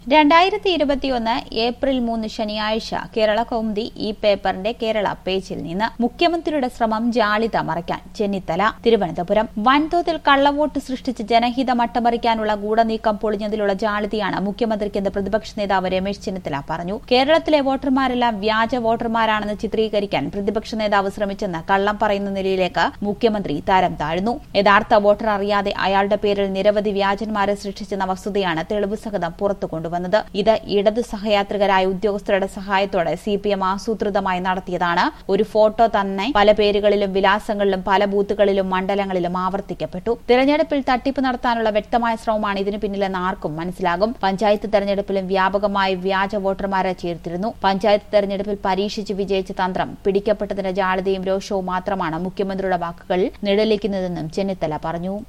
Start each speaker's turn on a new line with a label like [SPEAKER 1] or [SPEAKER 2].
[SPEAKER 1] രണ്ടായിരത്തി ഇരുപത്തിയൊന്ന് ഏപ്രിൽ മൂന്ന് ശനിയാഴ്ച കേരള കൗമുദി ഈ പേപ്പറിന്റെ കേരള പേജിൽ നിന്ന് മുഖ്യമന്ത്രിയുടെ ശ്രമം ജാളിത മറയ്ക്കാൻ ചെന്നിത്തല തിരുവനന്തപുരം വൻതോതിൽ കള്ളവോട്ട് സൃഷ്ടിച്ച് ജനഹിതം അട്ടമറിക്കാനുള്ള ഗൂഢനീക്കം പൊളിഞ്ഞതിലുള്ള ജാളിതയാണ് മുഖ്യമന്ത്രിക്കെന്ന് പ്രതിപക്ഷ നേതാവ് രമേശ് ചെന്നിത്തല പറഞ്ഞു കേരളത്തിലെ വോട്ടർമാരെല്ലാം വ്യാജ വോട്ടർമാരാണെന്ന് ചിത്രീകരിക്കാൻ പ്രതിപക്ഷ നേതാവ് ശ്രമിച്ചെന്ന് കള്ളം പറയുന്ന നിലയിലേക്ക് മുഖ്യമന്ത്രി തരം താഴ്ന്നു യഥാർത്ഥ വോട്ടർ അറിയാതെ അയാളുടെ പേരിൽ നിരവധി വ്യാജന്മാരെ സൃഷ്ടിച്ചെന്ന വസ്തുതയാണ് തെളിവ് സഹിതം പുറത്തു കൊണ്ടുവന്നത് ഇത് ഇടതു സഹയാത്രികരായ ഉദ്യോഗസ്ഥരുടെ സഹായത്തോടെ സി പി എം ആസൂത്രിതമായി നടത്തിയതാണ് ഒരു ഫോട്ടോ തന്നെ പല പേരുകളിലും വിലാസങ്ങളിലും പല ബൂത്തുകളിലും മണ്ഡലങ്ങളിലും ആവർത്തിക്കപ്പെട്ടു തിരഞ്ഞെടുപ്പിൽ തട്ടിപ്പ് നടത്താനുള്ള വ്യക്തമായ ശ്രമമാണ് ഇതിനു പിന്നിലെന്ന് ആർക്കും മനസ്സിലാകും പഞ്ചായത്ത് തെരഞ്ഞെടുപ്പിലും വ്യാപകമായി വ്യാജ വോട്ടർമാരെ ചേർത്തിരുന്നു പഞ്ചായത്ത് തെരഞ്ഞെടുപ്പിൽ പരീക്ഷിച്ച് വിജയിച്ച തന്ത്രം പിടിക്കപ്പെട്ടതിന്റെ ജാളിതയും രോഷവും മാത്രമാണ് മുഖ്യമന്ത്രിയുടെ വാക്കുകൾ നിഴലിക്കുന്നതെന്നും ചെന്നിത്തല പറഞ്ഞു